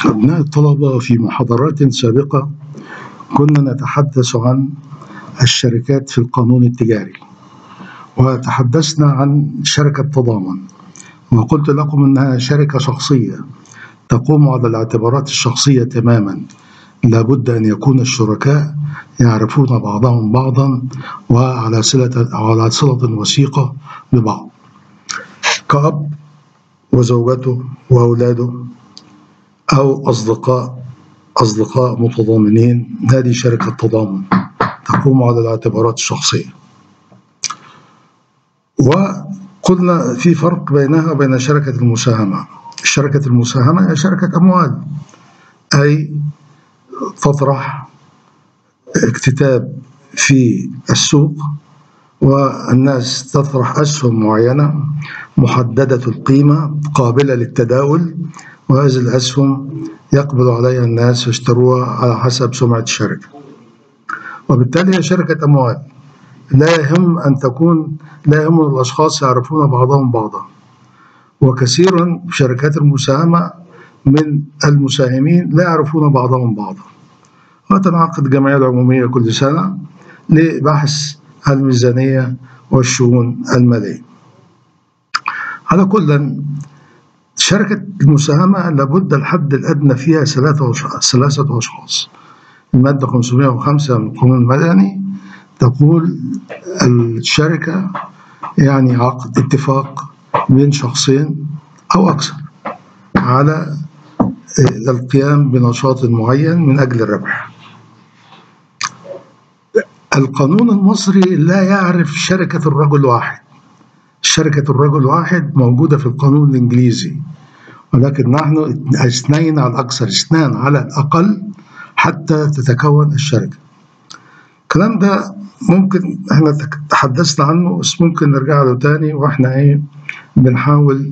أبناء الطلبة في محاضرات سابقة كنا نتحدث عن الشركات في القانون التجاري وتحدثنا عن شركة تضامن وقلت لكم أنها شركة شخصية تقوم على الاعتبارات الشخصية تماما لابد أن يكون الشركاء يعرفون بعضهم بعضا وعلى صلة على صلة وثيقة ببعض كأب وزوجته وأولاده أو أصدقاء أصدقاء متضامنين هذه شركة تضامن تقوم على الاعتبارات الشخصية وقلنا في فرق بينها وبين شركة المساهمة شركة المساهمة هي شركة أموال أي تطرح اكتتاب في السوق والناس تطرح أسهم معينة محددة القيمة قابلة للتداول وهذه الأسهم يقبل عليها الناس يشتروها على حسب سمعة الشركة وبالتالي هي شركة أموال لا يهم أن تكون لا يهم الأشخاص يعرفون بعضهم بعضا وكثيرا شركات المساهمة من المساهمين لا يعرفون بعضهم بعضا وتنعقد الجمعية العمومية كل سنة لبحث الميزانية والشؤون المالية على كل شركة المساهمة لابد الحد الأدنى فيها ثلاثة أشخاص المادة 505 من القانون المدني تقول الشركة يعني عقد اتفاق بين شخصين أو أكثر على القيام بنشاط معين من أجل الربح القانون المصري لا يعرف شركة الرجل واحد شركة الرجل واحد موجودة في القانون الإنجليزي ولكن نحن اثنين على الأكثر اثنان على الأقل حتى تتكون الشركة الكلام ده ممكن احنا تحدثنا عنه بس ممكن نرجع له تاني واحنا ايه بنحاول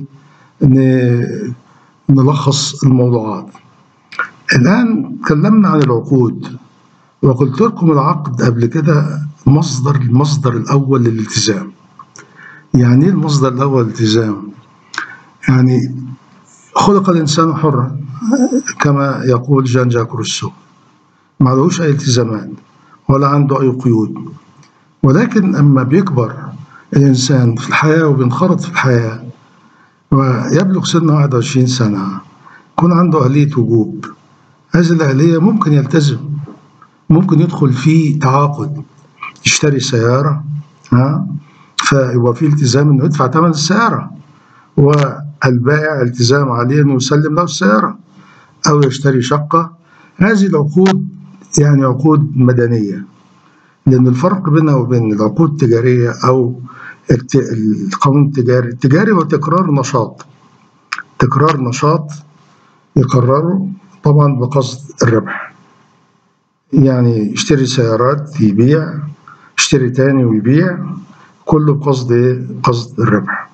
نلخص الموضوعات الآن تكلمنا عن العقود وقلت لكم العقد قبل كده مصدر المصدر الأول للالتزام يعني ايه المصدر الأول للالتزام؟ يعني خلق الإنسان حرا كما يقول جان جاك روسو ما عليهوش أي التزامات ولا عنده أي قيود ولكن أما بيكبر الإنسان في الحياة وبينخرط في الحياة ويبلغ سن 21 سنة يكون عنده آلية وجوب هذه الآلية ممكن يلتزم ممكن يدخل في تعاقد يشتري سيارة ها فيبقى في التزام انه يدفع ثمن السيارة والبائع التزام عليه انه يسلم له السيارة او يشتري شقة هذه العقود يعني عقود مدنية لأن الفرق بينها وبين العقود التجارية أو القانون التجاري التجاري هو تكرار نشاط تكرار نشاط يكرره طبعا بقصد الربح يعني يشتري سيارات يبيع يشتري تاني ويبيع كله بقصد ايه؟ قصد الربح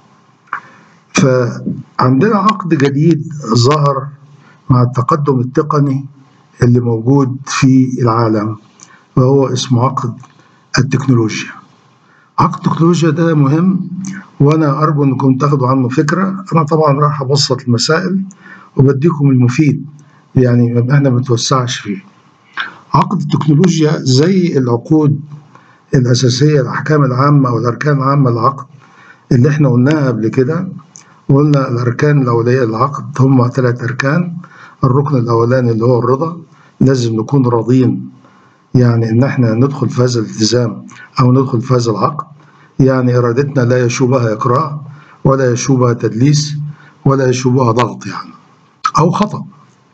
فعندنا عقد جديد ظهر مع التقدم التقني اللي موجود في العالم وهو اسمه عقد التكنولوجيا عقد التكنولوجيا ده مهم وانا ارجو انكم تاخدوا عنه فكره انا طبعا راح ابسط المسائل وبديكم المفيد يعني احنا ما بنتوسعش فيه عقد التكنولوجيا زي العقود الاساسيه الاحكام العامه والاركان العامه للعقد اللي احنا قلناها قبل كده وقلنا الاركان الاوليه للعقد هم ثلاث اركان الركن الاولاني اللي هو الرضا لازم نكون راضين يعني ان احنا ندخل في هذا الالتزام او ندخل في هذا العقد يعني ارادتنا لا يشوبها اكراه ولا يشوبها تدليس ولا يشوبها ضغط يعني او خطأ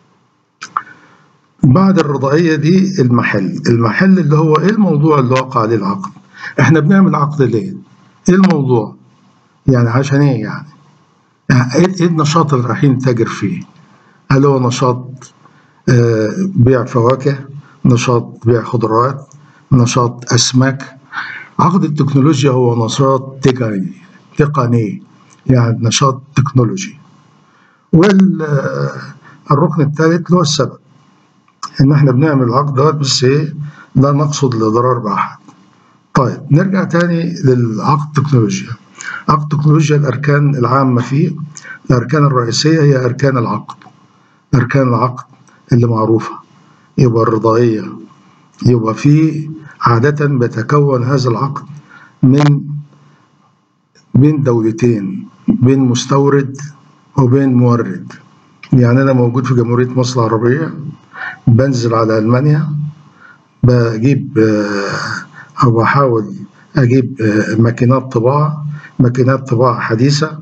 بعد الرضائية دي المحل المحل اللي هو ايه الموضوع اللي وقع عليه العقد احنا بنعمل عقد ليه ايه الموضوع يعني عشان ايه يعني, يعني ايه النشاط اللي رايحين نتاجر فيه هل هو نشاط آه بيع فواكه نشاط بيع خضروات نشاط أسماك عقد التكنولوجيا هو نشاط تقني تقني يعني نشاط تكنولوجي والركن الثالث اللي هو السبب ان احنا بنعمل العقد دوت بس ايه لا نقصد الاضرار باحد طيب نرجع تاني للعقد التكنولوجيا عقد التكنولوجيا الاركان العامه فيه الاركان الرئيسيه هي اركان العقد اركان العقد اللي معروفة يبقى الرضائية يبقى في عادة بيتكون هذا العقد من بين دولتين بين مستورد وبين مورد يعني أنا موجود في جمهورية مصر العربية بنزل على ألمانيا بجيب أو بحاول أجيب ماكينات طباعة ماكينات طباعة حديثة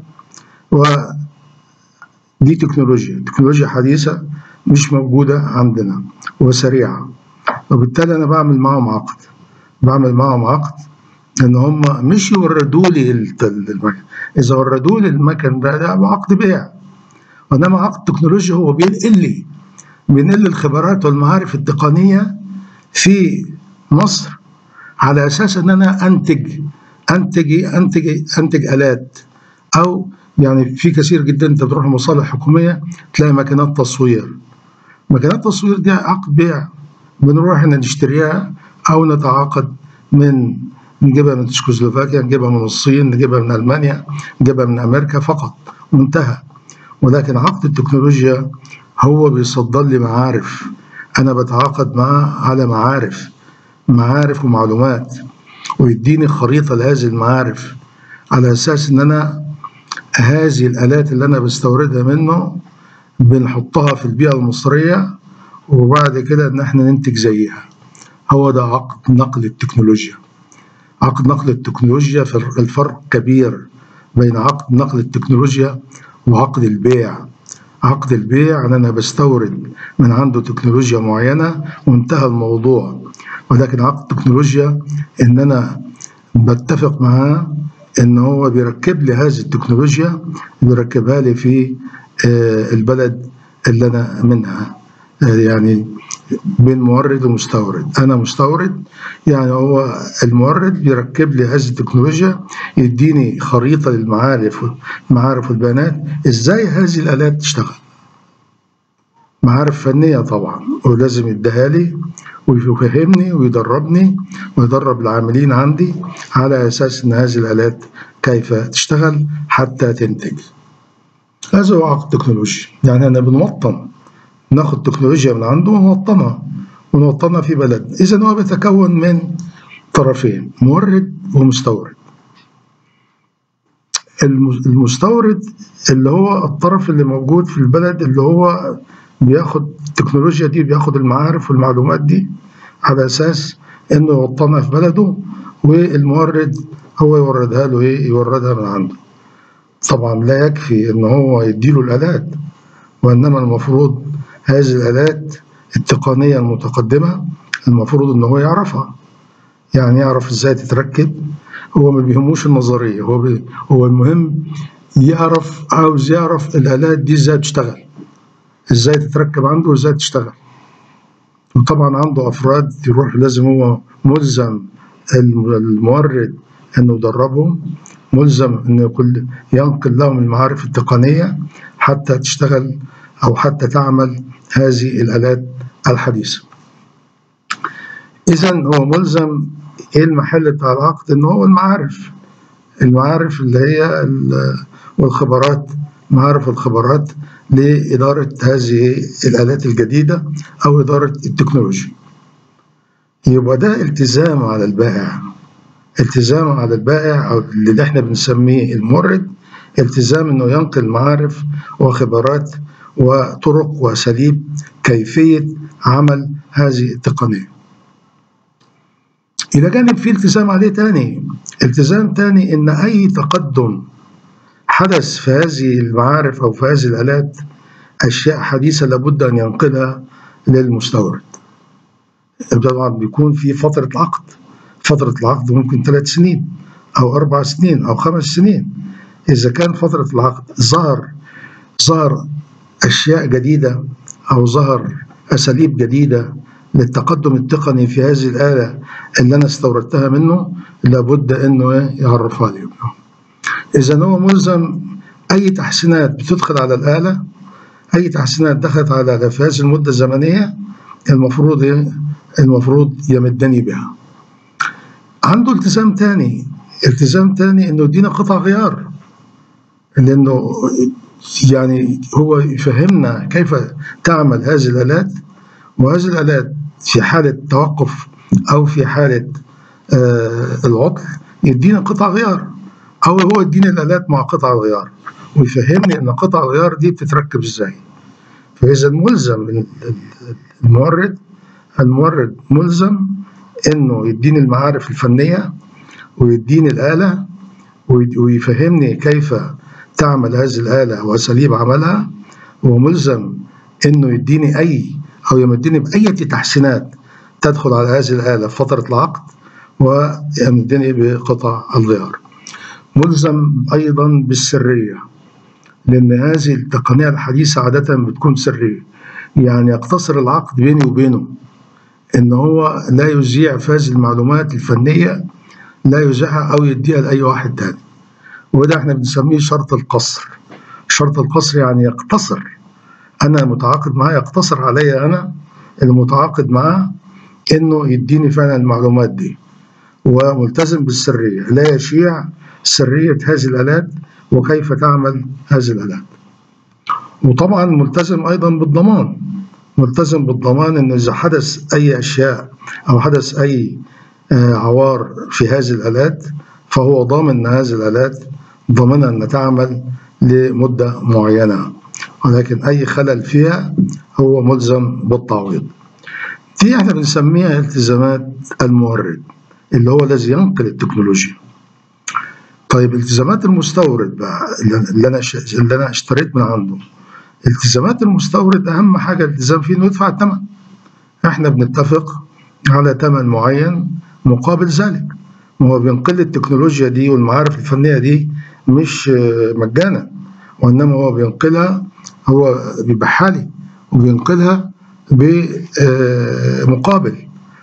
ودي تكنولوجيا تكنولوجيا حديثة مش موجودة عندنا وسريعة وبالتالي أنا بعمل معهم عقد بعمل معهم عقد إن هم مش يوردوا لي المكن إذا وردوا لي المكن ده ده عقد بيع وإنما عقد تكنولوجيا هو بينقل لي بينقل لي الخبرات والمعارف التقنية في مصر على أساس إن أنا أنتج أنتج أنتج أنتج آلات أو يعني في كثير جدا أنت بتروح مصالح حكومية تلاقي ماكينات تصوير ماكينات التصوير دي عقد بيع بنروح إن نشتريها أو نتعاقد من نجيبها من تشيكوسلوفاكيا نجيبها من الصين نجيبها من ألمانيا نجيبها من أمريكا فقط وانتهى ولكن عقد التكنولوجيا هو بيصدر لي معارف أنا بتعاقد معاه على معارف معارف ومعلومات ويديني خريطة لهذه المعارف على أساس إن أنا هذه الآلات اللي أنا بستوردها منه بنحطها في البيئة المصرية وبعد كده إن إحنا ننتج زيها هو ده عقد نقل التكنولوجيا عقد نقل التكنولوجيا الفرق كبير بين عقد نقل التكنولوجيا وعقد البيع عقد البيع ان انا بستورد من عنده تكنولوجيا معينه وانتهى الموضوع ولكن عقد التكنولوجيا ان انا بتفق معاه ان هو بيركب لي هذه التكنولوجيا بيركبها لي في البلد اللي انا منها يعني بين مورد ومستورد انا مستورد يعني هو المورد بيركب لي هذه التكنولوجيا يديني خريطه للمعارف المعارف والبيانات ازاي هذه الالات تشتغل معارف فنيه طبعا ولازم يديها لي ويفهمني ويدربني ويدرب العاملين عندي على اساس ان هذه الالات كيف تشتغل حتى تنتج هذا هو عقد التكنولوجيا يعني انا بنوطن ناخد تكنولوجيا من عنده ونوطنها ونوطنها في بلد اذا هو بيتكون من طرفين مورد ومستورد المستورد اللي هو الطرف اللي موجود في البلد اللي هو بياخد التكنولوجيا دي بياخد المعارف والمعلومات دي على اساس انه يوطنها في بلده والمورد هو يوردها له ايه يوردها من عنده طبعا لا يكفي ان هو يديله الالات وانما المفروض هذه الآلات التقنية المتقدمة المفروض إن هو يعرفها يعني يعرف إزاي تتركب هو ما بيهموش النظرية هو بي هو المهم يعرف عاوز يعرف الآلات دي إزاي بتشتغل إزاي تتركب عنده وإزاي تشتغل وطبعا عنده أفراد يروح لازم هو ملزم المورد إنه يدربهم ملزم إنه يقول ينقل لهم المعارف التقنية حتى تشتغل أو حتى تعمل هذه الآلات الحديثة إذا هو ملزم إيه المحل بتاع العقد إن هو المعارف المعارف اللي هي والخبرات معارف الخبرات لإدارة هذه الآلات الجديدة أو إدارة التكنولوجيا يبقى ده التزام على البائع التزام على البائع أو اللي احنا بنسميه المورد التزام انه ينقل معارف وخبرات وطرق واساليب كيفيه عمل هذه التقنيه. الى جانب في التزام عليه تاني التزام تاني ان اي تقدم حدث في هذه المعارف او في هذه الالات اشياء حديثه لابد ان ينقلها للمستورد. طبعا بيكون في فتره عقد فتره العقد ممكن ثلاث سنين او اربع سنين او خمس سنين إذا كان فترة العقد ظهر ظهر أشياء جديدة أو ظهر أساليب جديدة للتقدم التقني في هذه الآلة اللي أنا استوردتها منه لابد إنه يعرفها لي إذا هو ملزم أي تحسينات بتدخل على الآلة أي تحسينات دخلت على في هذه المدة الزمنية المفروض المفروض يمدني بها عنده التزام تاني التزام تاني إنه يدينا قطع غيار لانه يعني هو يفهمنا كيف تعمل هذه الآلات وهذه الآلات في حالة توقف أو في حالة آه العطل يدينا قطع غيار أو هو يديني الآلات مع قطع الغيار ويفهمني إن قطع الغيار دي بتتركب إزاي فإذا ملزم المورد المورد ملزم إنه يديني المعارف الفنية ويديني الآلة ويفهمني كيف تعمل هذه الآلة وأساليب عملها وملزم إنه يديني أي أو يمدني بأي تحسينات تدخل على هذه الآلة في فترة العقد ويمدني بقطع الغيار ملزم أيضا بالسرية لأن هذه التقنية الحديثة عادة بتكون سرية يعني يقتصر العقد بيني وبينه إن هو لا يذيع في هذه المعلومات الفنية لا يذيعها أو يديها لأي واحد تاني وده احنا بنسميه شرط القصر شرط القصر يعني يقتصر أنا متعاقد معاه يقتصر عليا أنا المتعاقد معاه إنه يديني فعلا المعلومات دي وملتزم بالسرية لا يشيع سرية هذه الآلات وكيف تعمل هذه الآلات وطبعا ملتزم أيضا بالضمان ملتزم بالضمان أن إذا حدث أي أشياء أو حدث أي عوار في هذه الآلات فهو ضامن أن هذه الآلات ضامنة أن تعمل لمدة معينة ولكن أي خلل فيها هو ملزم بالتعويض دي احنا بنسميها التزامات المورد اللي هو الذي ينقل التكنولوجيا طيب التزامات المستورد بقى اللي انا اللي انا اشتريت من عنده التزامات المستورد اهم حاجه الالتزام فيه انه يدفع الثمن احنا بنتفق على ثمن معين مقابل ذلك هو بينقل التكنولوجيا دي والمعارف الفنيه دي مش مجانا وانما هو بينقلها هو بيبيعها لي وبينقلها بمقابل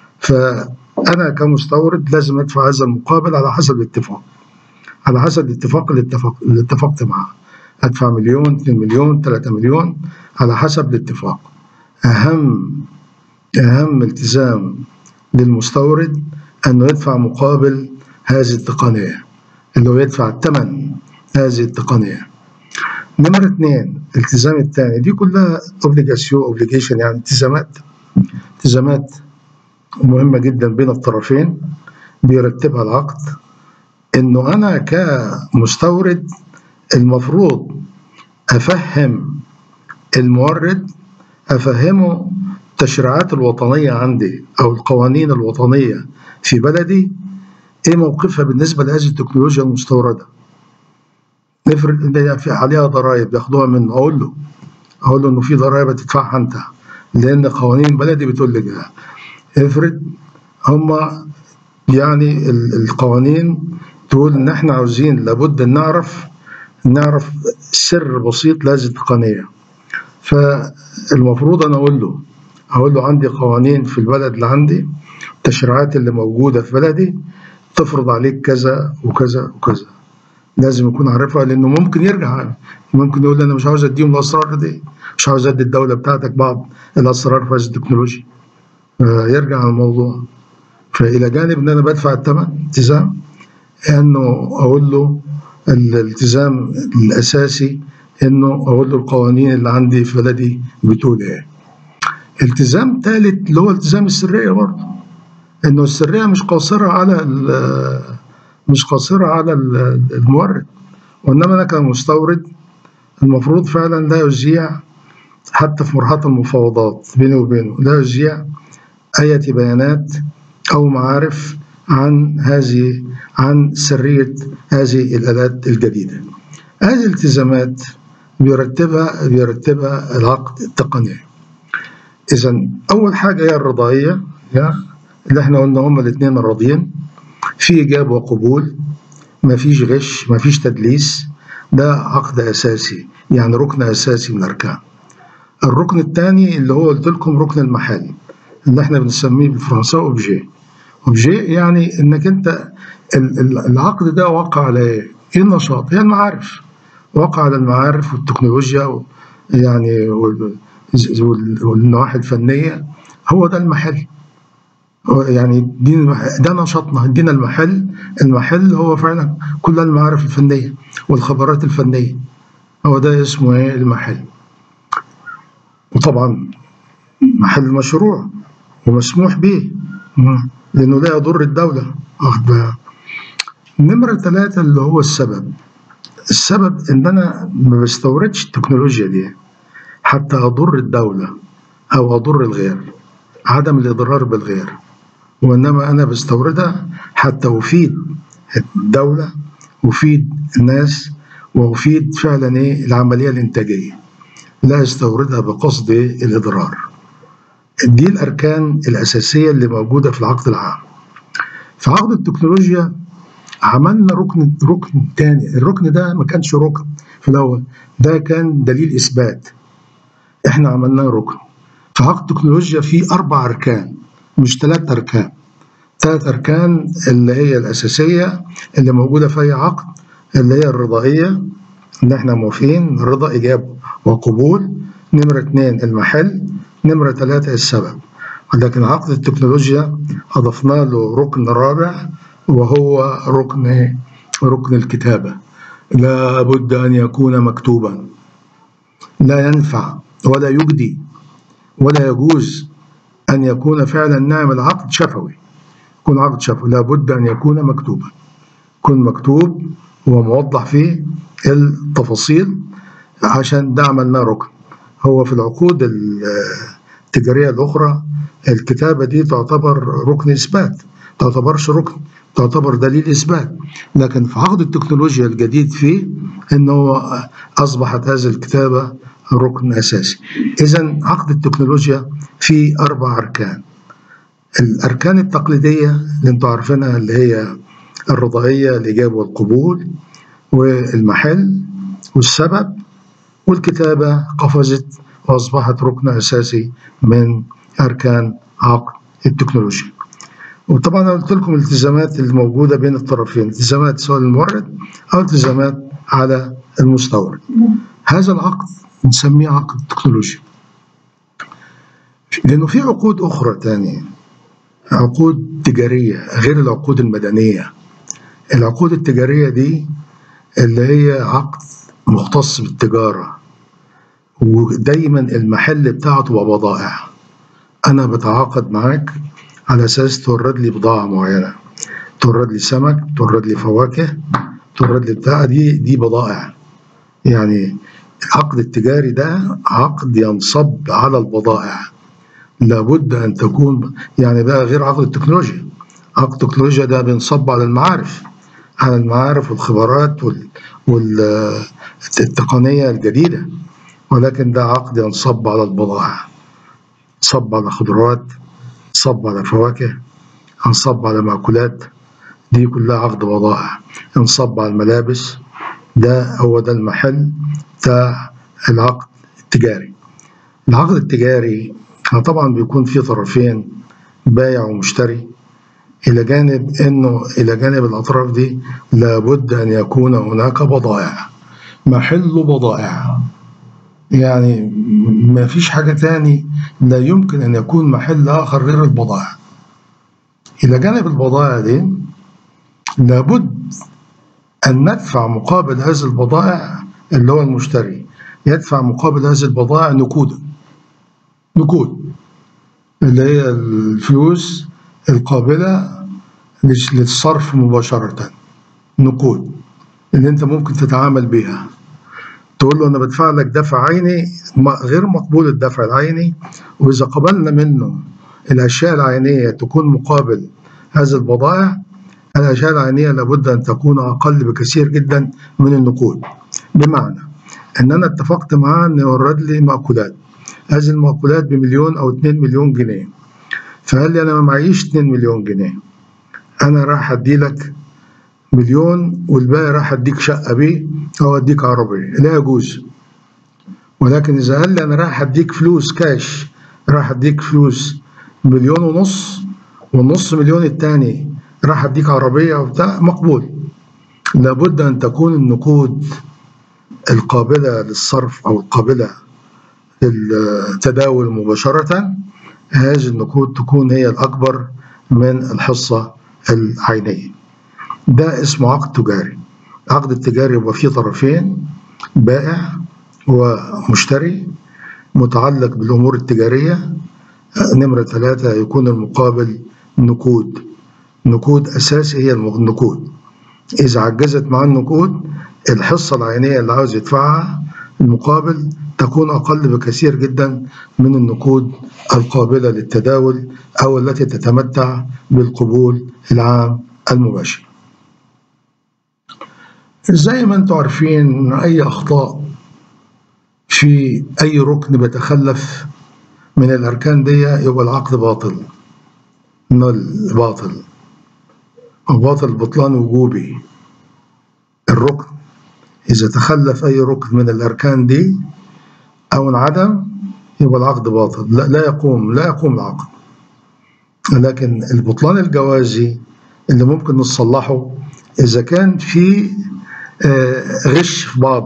فانا كمستورد لازم ادفع هذا المقابل على حسب الاتفاق على حسب الاتفاق اللي اتفق اللي اتفقت معاه ادفع مليون 2 مليون 3 مليون على حسب الاتفاق اهم اهم التزام للمستورد انه يدفع مقابل هذه التقنيه اللي هو يدفع الثمن هذه التقنيه نمرة اثنين الالتزام الثاني دي كلها اوبليجاسيون اوبليجيشن يعني التزامات التزامات مهمة جدا بين الطرفين بيرتبها العقد انه انا كمستورد المفروض افهم المورد افهمه التشريعات الوطنية عندي او القوانين الوطنية في بلدي ايه موقفها بالنسبة لهذه التكنولوجيا المستوردة نفرض ان في عليها ضرائب ياخدوها منه اقول له اقول له انه في ضرائب هتدفعها انت لان قوانين بلدي بتقول لك افرض هم يعني القوانين تقول ان احنا عاوزين لابد ان نعرف نعرف سر بسيط لهذه التقنيه فالمفروض انا اقول له اقول له عندي قوانين في البلد اللي عندي التشريعات اللي موجوده في بلدي تفرض عليك كذا وكذا وكذا لازم يكون عارفها لانه ممكن يرجع ممكن يقول انا مش عاوز اديهم الاسرار دي مش عاوز ادي الدوله بتاعتك بعض الاسرار في هذه التكنولوجيا يرجع على الموضوع فالى جانب ان انا بدفع الثمن التزام انه اقول له الالتزام الاساسي انه اقول له القوانين اللي عندي في بلدي بتقول ايه التزام ثالث اللي هو التزام السريه برضه انه السريه مش قاصره على مش قاصره على المورد وانما انا كمستورد المفروض فعلا لا يذيع حتى في مرحله المفاوضات بيني وبينه لا يذيع اي بيانات او معارف عن هذه عن سريه هذه الالات الجديده هذه الالتزامات بيرتبها بيرتبها العقد التقني اذا اول حاجه هي الرضائيه اللي احنا قلنا هما الاثنين الراضيين في إجابة وقبول مفيش غش مفيش تدليس ده عقد أساسي يعني ركن أساسي من الأركان الركن الثاني اللي هو قلت لكم ركن المحل اللي احنا بنسميه بالفرنساوي اوبجي اوبجي يعني انك انت العقد ده وقع على ايه؟ ايه النشاط؟ هي المعارف وقع على المعارف والتكنولوجيا يعني والنواحي الفنيه هو ده المحل يعني دي ده نشاطنا دينا المحل المحل هو فعلا كل المعارف الفنيه والخبرات الفنيه هو ده اسمه ايه المحل وطبعا محل مشروع ومسموح به لانه لا يضر الدوله واخد بالك نمرة ثلاثة اللي هو السبب السبب ان انا ما بستوردش التكنولوجيا دي حتى اضر الدولة او اضر الغير عدم الاضرار بالغير وانما انا بستوردها حتى افيد الدولة افيد الناس وافيد فعلا ايه العملية الانتاجية لا استوردها بقصد الاضرار دي الاركان الاساسية اللي موجودة في العقد العام في عقد التكنولوجيا عملنا ركن ركن تاني الركن ده ما كانش ركن في الاول ده كان دليل اثبات احنا عملناه ركن في عقد التكنولوجيا في اربع اركان مش ثلاث اركان ثلاث اركان اللي هي الاساسيه اللي موجوده في اي عقد اللي هي الرضائيه ان احنا موافقين رضا ايجاب وقبول نمره اثنين المحل نمره ثلاثه السبب ولكن عقد التكنولوجيا اضفنا له ركن رابع وهو ركن ركن الكتابة لا بد أن يكون مكتوبا لا ينفع ولا يجدي ولا يجوز أن يكون فعلا نعمل عقد شفوي يكون عقد شفوي لا بد أن يكون مكتوبا يكون مكتوب وموضح فيه التفاصيل عشان ده عملناه ركن هو في العقود التجارية الأخرى الكتابة دي تعتبر ركن إثبات تعتبرش ركن تعتبر دليل إثبات لكن في عقد التكنولوجيا الجديد فيه أنه أصبحت هذه الكتابة ركن أساسي إذا عقد التكنولوجيا فيه أربع أركان الأركان التقليدية اللي أنتم عارفينها اللي هي الرضائية الإجابة والقبول والمحل والسبب والكتابة قفزت وأصبحت ركن أساسي من أركان عقد التكنولوجيا وطبعا أنا قلت لكم الالتزامات الموجودة بين الطرفين التزامات سواء المورد أو التزامات على المستورد هذا العقد نسميه عقد تكنولوجيا لأنه في عقود أخرى تانية عقود تجارية غير العقود المدنية العقود التجارية دي اللي هي عقد مختص بالتجارة ودايما المحل بتاعه تبقى بضائع أنا بتعاقد معاك على أساس تورد لي بضاعة معينة تورد لي سمك تورد لي فواكه تورد لي بتاع دي دي بضائع يعني العقد التجاري ده عقد ينصب على البضائع لابد أن تكون يعني ده غير عقد التكنولوجيا عقد التكنولوجيا ده بينصب على المعارف على المعارف والخبرات وال والتقنية الجديدة ولكن ده عقد ينصب على البضائع صب على خضروات صب على فواكه انصب على مأكولات دي كلها عقد بضائع انصب على الملابس ده هو ده المحل بتاع العقد التجاري العقد التجاري طبعا بيكون فيه طرفين بايع ومشتري إلى جانب أنه إلى جانب الأطراف دي لابد أن يكون هناك بضائع محل بضائع يعني ما فيش حاجة تاني لا يمكن أن يكون محل آخر غير البضائع إلى جانب البضائع دي لابد أن ندفع مقابل هذه البضائع اللي هو المشتري يدفع مقابل هذه البضائع نقودا نقود اللي هي الفلوس القابلة للصرف مباشرة نقود اللي انت ممكن تتعامل بها تقول له انا بدفع لك دفع عيني غير مقبول الدفع العيني واذا قبلنا منه الاشياء العينيه تكون مقابل هذه البضائع الاشياء العينيه لابد ان تكون اقل بكثير جدا من النقود بمعنى ان انا اتفقت معاه ان يورد لي مأكولات هذه المأكولات بمليون او 2 مليون جنيه فقال لي انا ما معيش 2 مليون جنيه انا راح ادي لك مليون والباقي راح اديك شقه بيه او اديك عربيه لا يجوز ولكن اذا قال لي انا راح اديك فلوس كاش راح اديك فلوس مليون ونص والنص مليون التاني راح اديك عربيه وبتاع مقبول لابد ان تكون النقود القابله للصرف او القابله للتداول مباشره هذه النقود تكون هي الاكبر من الحصه العينيه ده اسمه عقد تجاري العقد التجاري يبقى فيه طرفين بائع ومشتري متعلق بالأمور التجارية نمرة ثلاثة يكون المقابل نقود نقود أساسي هي النقود إذا عجزت مع النقود الحصة العينية اللي عاوز يدفعها المقابل تكون أقل بكثير جدا من النقود القابلة للتداول أو التي تتمتع بالقبول العام المباشر زي ما انتم عارفين ان اي اخطاء في اي ركن بيتخلف من الاركان دي يبقى العقد باطل نل باطل وباطل بطلان وجوبي الركن اذا تخلف اي ركن من الاركان دي او انعدم يبقى العقد باطل لا, لا يقوم لا يقوم العقد لكن البطلان الجوازي اللي ممكن نصلحه اذا كان في غش في بعض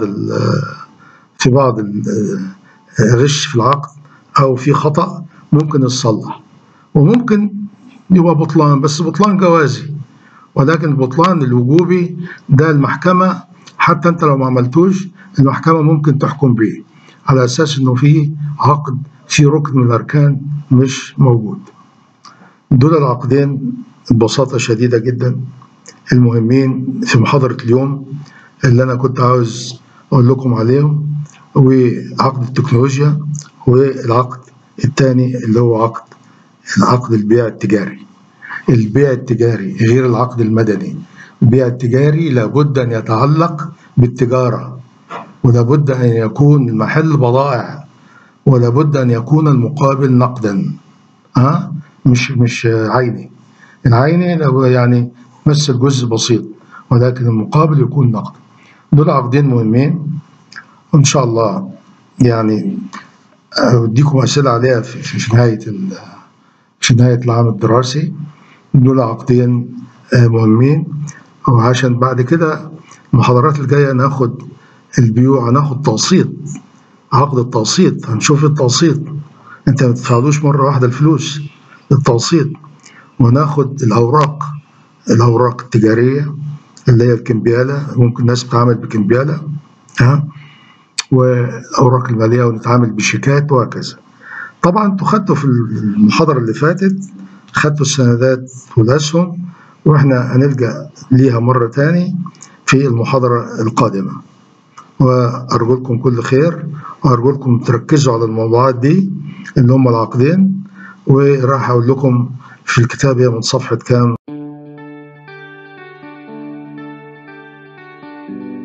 في بعض غش في العقد او في خطا ممكن يتصلح وممكن يبقى بطلان بس بطلان جوازي ولكن البطلان الوجوبي ده المحكمه حتى انت لو ما عملتوش المحكمه ممكن تحكم بيه على اساس انه في عقد في ركن من الاركان مش موجود دول العقدين ببساطه شديده جدا المهمين في محاضره اليوم اللي انا كنت عاوز اقول لكم عليهم وعقد التكنولوجيا والعقد الثاني اللي هو عقد العقد البيع التجاري البيع التجاري غير العقد المدني البيع التجاري لابد ان يتعلق بالتجاره ولابد ان يكون المحل بضائع ولابد ان يكون المقابل نقدا ها مش مش عيني العيني يعني يمثل جزء بسيط ولكن المقابل يكون نقد دول عقدين مهمين وان شاء الله يعني اوديكم اسئله عليها في, في نهايه في نهايه العام الدراسي دول عقدين مهمين وعشان بعد كده المحاضرات الجايه ناخد البيوع هناخد تقسيط عقد التقسيط هنشوف التقسيط انت ما تدفعلوش مره واحده الفلوس التقسيط وناخد الاوراق الاوراق التجاريه اللي هي الكمبياله ممكن الناس بتتعامل بكمبياله ها والاوراق الماليه ونتعامل بشيكات وهكذا طبعا انتوا خدتوا في المحاضره اللي فاتت خدتوا السندات والاسهم واحنا هنلجا ليها مره تاني في المحاضره القادمه وارجو لكم كل خير وارجو لكم تركزوا على الموضوعات دي اللي هم العقدين وراح اقول لكم في الكتاب هي من صفحه كام